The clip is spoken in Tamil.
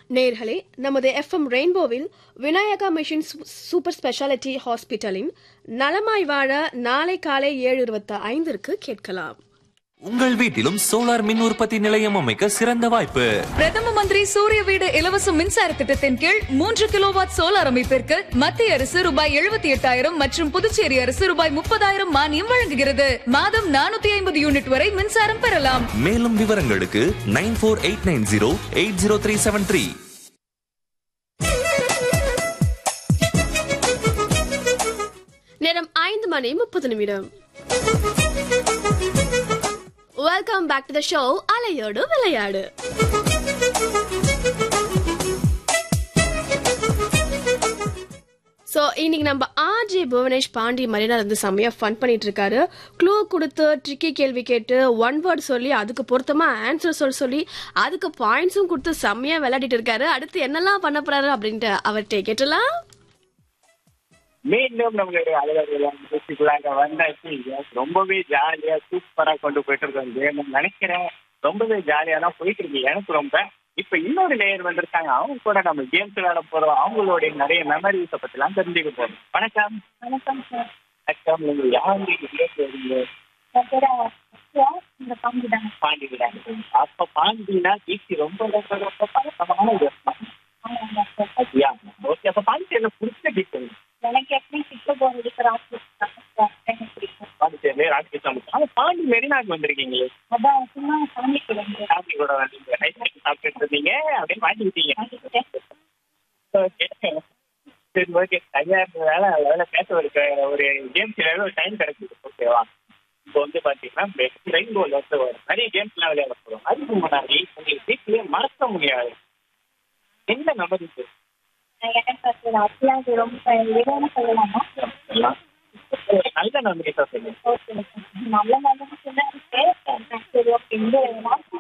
நேர்களே நமது எஃப்எம் ரெயின்போவில் விநாயகா மிஷன் சூ- சூப்பர் ஸ்பெஷாலிட்டி ஹாஸ்பிட்டலின் நலமாய் வாழ நாளை காலை ஏழு இருபத்தி ஐந்திற்கு கேட்கலாம் உங்கள் வீட்டிலும் சோலார் மின் உற்பத்தி நிலையம் அமைக்க சிறந்த வாய்ப்பு பிரதம மந்திரி சூரிய வீடு இலவச மின்சார திட்டத்தின் கீழ் மூன்று கிலோவாட் சோலார் அமைப்பிற்கு மத்திய அரசு ரூபாய் எழுபத்தி எட்டாயிரம் மற்றும் புதுச்சேரி அரசு ரூபாய் முப்பதாயிரம் மானியம் வழங்குகிறது மாதம் நானூத்தி ஐம்பது யூனிட் வரை மின்சாரம் பெறலாம் மேலும் விவரங்களுக்கு nine four eight nine zero eight zero three seven three நேரம் ஐந்து மணி முப்பது நிமிடம் welcome back to the show அலையோடு விளையாடு ஸோ இன்னைக்கு நம்ம ஆர்ஜே புவனேஷ் பாண்டி மரினா வந்து செம்மையா ஃபன் பண்ணிட்டு இருக்காரு க்ளூ கொடுத்து ட்ரிக்கி கேள்வி கேட்டு ஒன் வேர்ட் சொல்லி அதுக்கு பொருத்தமா ஆன்சர் சொல்ல சொல்லி அதுக்கு பாயிண்ட்ஸும் கொடுத்து செம்மையா விளையாடிட்டு இருக்காரு அடுத்து என்னெல்லாம் பண்ண போறாரு அப்படின்ட்டு அவர்கிட்ட கேட்டலாம் மீண்டும் நம்மளுடைய அலுவலர்கள் நிகழ்ச்சிக்குள்ளாக வந்தாச்சு Yes, ரொம்பவே ஜாலியா சூப்பரா கொண்டு போயிட்டு இருக்கோம் கேம் நினைக்கிறேன் ரொம்பவே ஜாலியா தான் போயிட்டு இருக்கு எனக்கு ரொம்ப இப்ப இன்னொரு லேயர் வந்திருக்காங்க அவங்க கூட நம்ம கேம்ஸ் விளையாட போறோம் அவங்களுடைய நிறைய மெமரிஸ பத்தி எல்லாம் தெரிஞ்சுக்க போறோம் வணக்கம் வணக்கம் சார் வணக்கம் நீங்க யாரு பேசுறீங்க என் பேரு அக்ஷயா, இந்த பாம்பு தான் பாண்டி விடாங்க அப்ப பாண்டினா கீர்த்தி ரொம்ப ரொம்ப ரொம்ப பழக்கமான ஒரு ஆமாங்க சார் யா ஓகே அப்ப பாண்டி என்ன பிடிச்ச டீச்சர் எனக்கு எப்படி கிட்ட போறது எனக்கு பிடிக்கும் பாண்டிச்சேரி ராஜகிருஷ்ணன் ஆனா பாண்டி மெரினாக்கு வந்திருக்கீங்களே அதான் சும்மா சாமி கிழங்கு ஃபேமிலி கூட வந்து நைட் சாப்பிட்டுட்டு இருந்தீங்க அப்படியே மாட்டிக்கிட்டீங்க ஓகே சரி ஓகே சரியா இருந்ததால அதனால பேச ஒரு க- ஒரு கேம்ஸ் விளையாட ஒரு டைம் கிடைக்குது ஓகேவா இப்போ வந்து பாத்தீங்கன்னா பெஸ்ட் ரெயின்போல வந்து ஒரு நிறைய கேம்ஸ்லாம் விளையாட போறோம் அதுக்கு முன்னாடி உங்களுக்கு வீட்லயே மறக்க முடியாது என்ன மெமரிஸ் எனக்கு அது அப்படியே ரொம்ப விதம்னு சொல்லலாமா நல்ல மெமரிஸா சொல்லுங்க ஓகே நல்ல நல்ல சொன்னா சரி ஓகே இந்த